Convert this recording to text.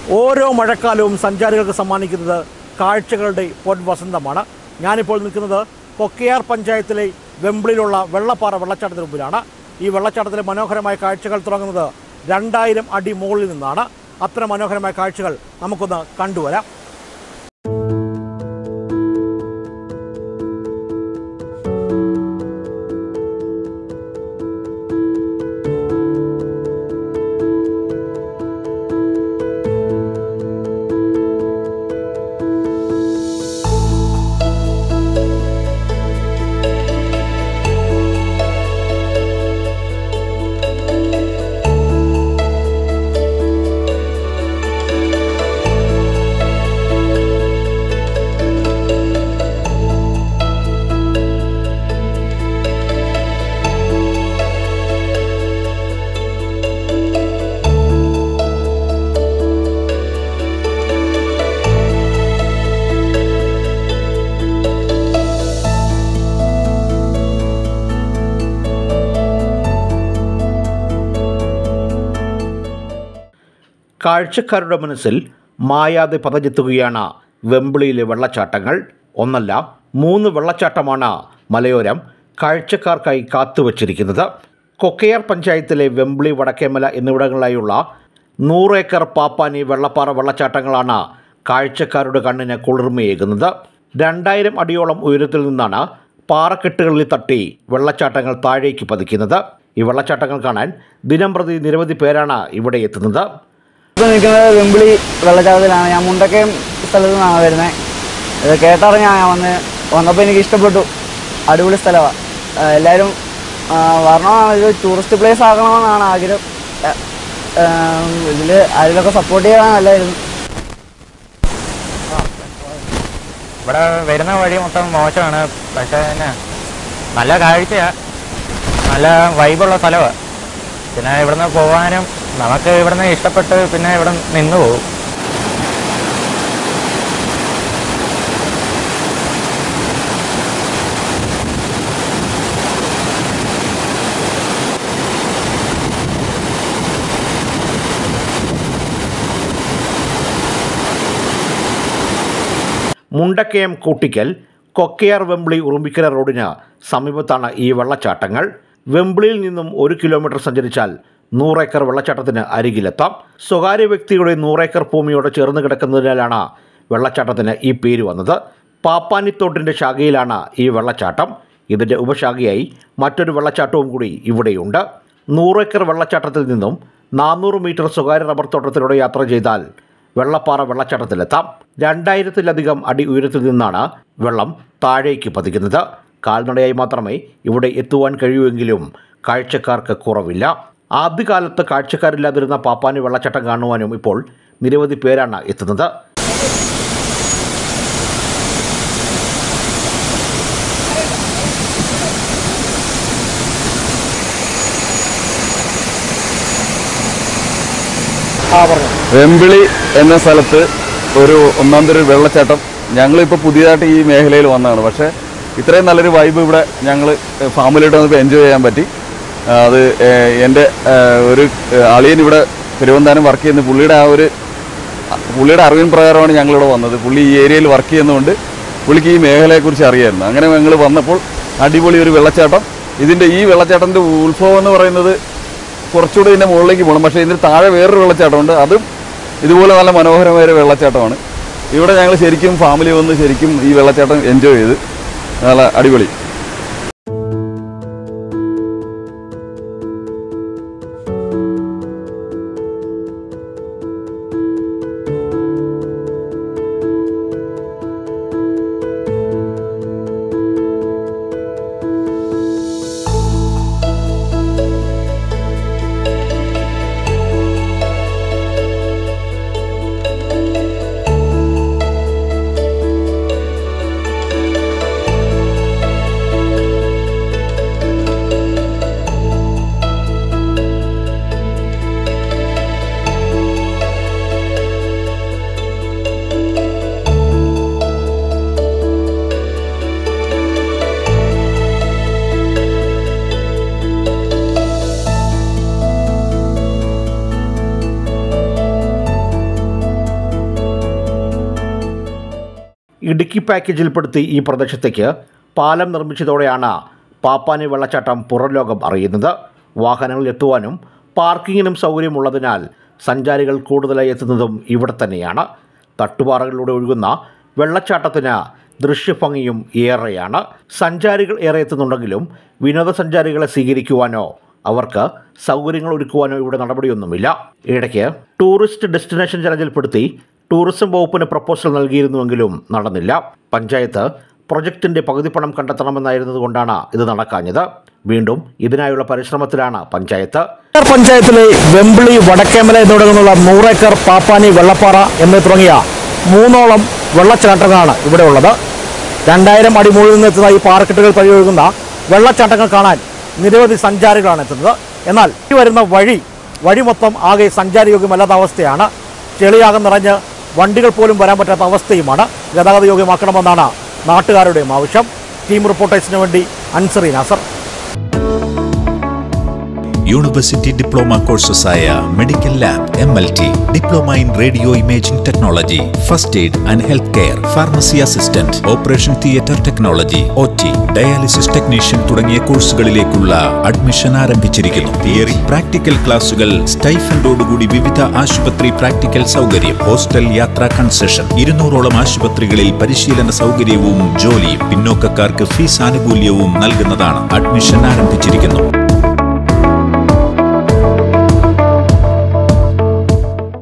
ഓരോ മഴക്കാലവും സഞ്ചാരികൾക്ക് സമ്മാനിക്കുന്നത് കാഴ്ചകളുടെ പൊൻവസന്തമാണ് ഞാനിപ്പോൾ നിൽക്കുന്നത് കൊക്കയാർ പഞ്ചായത്തിലെ വെമ്പിളിയിലുള്ള വെള്ളപ്പാറ വെള്ളച്ചാട്ടത്തിന് മുമ്പിലാണ് ഈ വെള്ളച്ചാട്ടത്തിലെ മനോഹരമായ കാഴ്ചകൾ തുടങ്ങുന്നത് രണ്ടായിരം അടി മുകളിൽ നിന്നാണ് അത്ര മനോഹരമായ കാഴ്ചകൾ നമുക്കൊന്ന് കണ്ടുവരാം കാഴ്ചക്കാരുടെ മനസ്സിൽ മായാതെ പതഞ്ഞെത്തുകയാണ് വെമ്പിളിയിലെ വെള്ളച്ചാട്ടങ്ങൾ ഒന്നല്ല മൂന്ന് വെള്ളച്ചാട്ടമാണ് മലയോരം കാഴ്ചക്കാർക്കായി കാത്തുവച്ചിരിക്കുന്നത് കൊക്കയാർ പഞ്ചായത്തിലെ വെമ്പിളി വടക്കേമല എന്നിവിടങ്ങളിലായുള്ള നൂറേക്കർ പാപ്പാനി വെള്ളപ്പാറ വെള്ളച്ചാട്ടങ്ങളാണ് കാഴ്ചക്കാരുടെ കണ്ണിന് കുളിർമയേകുന്നത് രണ്ടായിരം അടിയോളം ഉയരത്തിൽ നിന്നാണ് പാറക്കെട്ടുകളിൽ തട്ടി വെള്ളച്ചാട്ടങ്ങൾ താഴേക്ക് പതിക്കുന്നത് ഈ വെള്ളച്ചാട്ടങ്ങൾ കാണാൻ ദിനംപ്രതി നിരവധി പേരാണ് ഇവിടെ എത്തുന്നത് ഇപ്പോൾ നിൽക്കുന്നത് വെമ്പിളി വെള്ളച്ചാട്ടത്തിലാണ് ഞാൻ മുണ്ടക്കയം സ്ഥലത്തു നിന്നാണ് വരുന്നത് ഇത് കേട്ടറിഞ്ഞാണ് ഞാൻ വന്ന് വന്നപ്പോൾ എനിക്ക് ഇഷ്ടപ്പെട്ടു അടിപൊളി സ്ഥലമാണ് എല്ലാവരും വരണമെന്നാണ് ഒരു ടൂറിസ്റ്റ് പ്ലേസ് ആക്കണമെന്നാണ് ആഗ്രഹം ഇതിൽ ആരെങ്കിലുമൊക്കെ സപ്പോർട്ട് ചെയ്യാൻ നല്ലതായിരുന്നു ഇവിടെ വരുന്ന വഴി മൊത്തം മോശമാണ് പക്ഷേ തന്നെ നല്ല കാഴ്ചയാ നല്ല വൈബുള്ള സ്ഥലമാണ് പിന്നെ ഇവിടുന്ന് പോകാനും നമുക്ക് ഇവിടുന്ന് ഇഷ്ടപ്പെട്ട് പിന്നെ ഇവിടെ നിന്ന് പോകും മുണ്ടക്കയം കൂട്ടിക്കൽ കൊക്കയാർ വെമ്പിളി ഉറുമ്പിക്കര റോഡിന് സമീപത്താണ് ഈ വെള്ളച്ചാട്ടങ്ങൾ വെമ്പിളിയിൽ നിന്നും ഒരു കിലോമീറ്റർ സഞ്ചരിച്ചാൽ നൂറേക്കർ വെള്ളച്ചാട്ടത്തിന് അരികിലെത്താം സ്വകാര്യ വ്യക്തിയുടെ നൂറേക്കർ ഭൂമിയോട് ചേർന്ന് കിടക്കുന്നതിനാലാണ് വെള്ളച്ചാട്ടത്തിന് ഈ പേര് വന്നത് പാപ്പാനിത്തോട്ടിൻ്റെ ശാഖയിലാണ് ഈ വെള്ളച്ചാട്ടം ഇതിൻ്റെ ഉപശാഖയായി മറ്റൊരു വെള്ളച്ചാട്ടവും കൂടി ഇവിടെയുണ്ട് നൂറേക്കർ വെള്ളച്ചാട്ടത്തിൽ നിന്നും നാനൂറ് മീറ്റർ സ്വകാര്യ റബ്ബർ തോട്ടത്തിലൂടെ യാത്ര ചെയ്താൽ വെള്ളപ്പാറ വെള്ളച്ചാട്ടത്തിലെത്താം രണ്ടായിരത്തിലധികം അടി ഉയരത്തിൽ നിന്നാണ് വെള്ളം താഴേക്ക് പതിക്കുന്നത് കാൽനടയായി മാത്രമേ ഇവിടെ എത്തുവാൻ കഴിയൂവെങ്കിലും കാഴ്ചക്കാർക്ക് കുറവില്ല ആദ്യകാലത്ത് കാഴ്ചക്കാരില്ലാതിരുന്ന പാപ്പാനി വെള്ളച്ചാട്ടം കാണുവാനും ഇപ്പോൾ നിരവധി പേരാണ് എത്തുന്നത് ആ പറഞ്ഞു വെമ്പിളി എന്ന സ്ഥലത്ത് ഒരു ഒന്നാം തരം ഒരു വെള്ളച്ചാട്ടം ഞങ്ങളിപ്പോൾ പുതിയതായിട്ട് ഈ മേഖലയിൽ വന്നതാണ് പക്ഷേ ഇത്രയും നല്ലൊരു വൈബ് ഇവിടെ ഞങ്ങൾ ഫാമിലിയായിട്ട് വന്നപ്പോൾ എൻജോയ് ചെയ്യാൻ പറ്റി ആ, അത് ഏഹ്, എൻ്റെ ഏഹ്, ഒരു ഏഹ്, അളിയൻ ഇവിടെ തിരുവനന്തപുരം വർക്ക് ചെയ്യുന്ന പുള്ളിയുടെ ആ ഒരു പുള്ളിയുടെ അറിവിൻ പ്രകാരമാണ് ഞങ്ങളിവിടെ വന്നത് പുള്ളി ഈ ഏരിയയിൽ വർക്ക് ചെയ്യുന്നതുകൊണ്ട് പുള്ളിക്ക് ഈ മേഖലയെക്കുറിച്ച് അറിയായിരുന്നു അങ്ങനെ ഞങ്ങൾ വന്നപ്പോൾ അടിപൊളി ഒരു വെള്ളച്ചാട്ടം ഇതിൻ്റെ ഈ വെള്ളച്ചാട്ടത്തിൻ്റെ ഉത്ഭവം എന്ന് പറയുന്നത് കുറച്ചുകൂടി ഇതിൻ്റെ മുകളിലേക്ക് പോകണം പക്ഷേ ഇതിന് താഴെ വേറൊരു വെള്ളച്ചാട്ടമുണ്ട് അതും ഇതുപോലെ നല്ല മനോഹരമായ ഒരു വെള്ളച്ചാട്ടമാണ് ഇവിടെ ഞങ്ങൾ ശരിക്കും ഫാമിലി വന്ന് ശരിക്കും ഈ വെള്ളച്ചാട്ടം എൻജോയ് ചെയ്ത് നല്ല അടിപൊളി ഇടുക്കി പാക്കേജിൽപ്പെടുത്തി ഈ പ്രദേശത്തേക്ക് പാലം നിർമ്മിച്ചതോടെയാണ് പാപ്പാനി വെള്ളച്ചാട്ടം പുറം ലോകം അറിയുന്നത് വാഹനങ്ങളിൽ എത്തുവാനും പാർക്കിങ്ങിനും സൗകര്യമുള്ളതിനാൽ സഞ്ചാരികൾ കൂടുതലായി എത്തുന്നതും ഇവിടെ തന്നെയാണ് തട്ടുപാറകളിലൂടെ ഒഴുകുന്ന വെള്ളച്ചാട്ടത്തിന് ദൃശ്യഭംഗിയും ഏറെയാണ് സഞ്ചാരികൾ ഏറെ എത്തുന്നുണ്ടെങ്കിലും വിനോദസഞ്ചാരികളെ സ്വീകരിക്കുവാനോ അവർക്ക് സൗകര്യങ്ങൾ ഒരുക്കുവാനോ ഇവിടെ നടപടിയൊന്നുമില്ല ഇടയ്ക്ക് ടൂറിസ്റ്റ് ഡെസ്റ്റിനേഷൻ ചലഞ്ചിൽപ്പെടുത്തി ടൂറിസം വകുപ്പിന് പ്രപ്പോസൽ നൽകിയിരുന്നുവെങ്കിലും നടന്നില്ല പഞ്ചായത്ത് പ്രൊജക്ടിന്റെ പകുതി പണം കണ്ടെത്തണമെന്നായിരുന്നതുകൊണ്ടാണ് ഇത് നടക്കാഞ്ഞത് വീണ്ടും ഇതിനായുള്ള പരിശ്രമത്തിലാണ് പഞ്ചായത്ത് പഞ്ചായത്തിലെ വെമ്പിളി വടക്കേമല എന്നിവിടങ്ങളിലുള്ള നൂറേക്കർ പാപ്പാനി വെള്ളപ്പാറ എന്ന് തുടങ്ങിയ മൂന്നോളം വെള്ളച്ചാട്ടങ്ങളാണ് ഇവിടെ ഉള്ളത് രണ്ടായിരം അടി മുകളിൽ നിന്ന് എത്തുന്ന ഈ പാറക്കെട്ടുകൾ വഴി ഒഴുകുന്ന വെള്ളച്ചാട്ടങ്ങൾ കാണാൻ നിരവധി സഞ്ചാരികളാണ് എത്തുന്നത് എന്നാൽ ഈ വരുന്ന വഴി വഴി മൊത്തം ആകെ സഞ്ചാരയോഗ്യമല്ലാത്ത അവസ്ഥയാണ് ചെളിയാകം നിറഞ്ഞ് വണ്ടികൾ പോലും വരാൻ പറ്റാത്ത അവസ്ഥയുമാണ് ഗതാഗത യോഗ്യമാക്കണമെന്നാണ് നാട്ടുകാരുടെയും ആവശ്യം ടീം റിപ്പോർട്ടേഴ്സിന് വേണ്ടി അൻസറി നാസർ യൂണിവേഴ്സിറ്റി ഡിപ്ലോമ കോഴ്സസായ medical lab M L T diploma in radio imaging technology first aid and health care pharmacy assistant operation theatre technology O T dialysis technician തുടങ്ങിയ കോഴ്സുകളിലേക്കുള്ള അഡ്മിഷൻ ആരംഭിച്ചിരിക്കുന്നു തിയറി പ്രാക്ടിക്കൽ ക്ലാസുകൾ സ്റ്റൈഫൻഡോടുകൂടി വിവിധ ആശുപത്രി പ്രാക്ടിക്കൽ സൗകര്യം ഹോസ്റ്റൽ യാത്രാ കൺസെഷൻ ഇരുന്നൂറോളം ആശുപത്രികളിൽ പരിശീലന സൗകര്യവും ജോലിയും പിന്നോക്കക്കാർക്ക് ഫീസ് ആനുകൂല്യവും നൽകുന്നതാണ് അഡ്മിഷൻ ആരംഭിച്ചിരിക്കുന്നു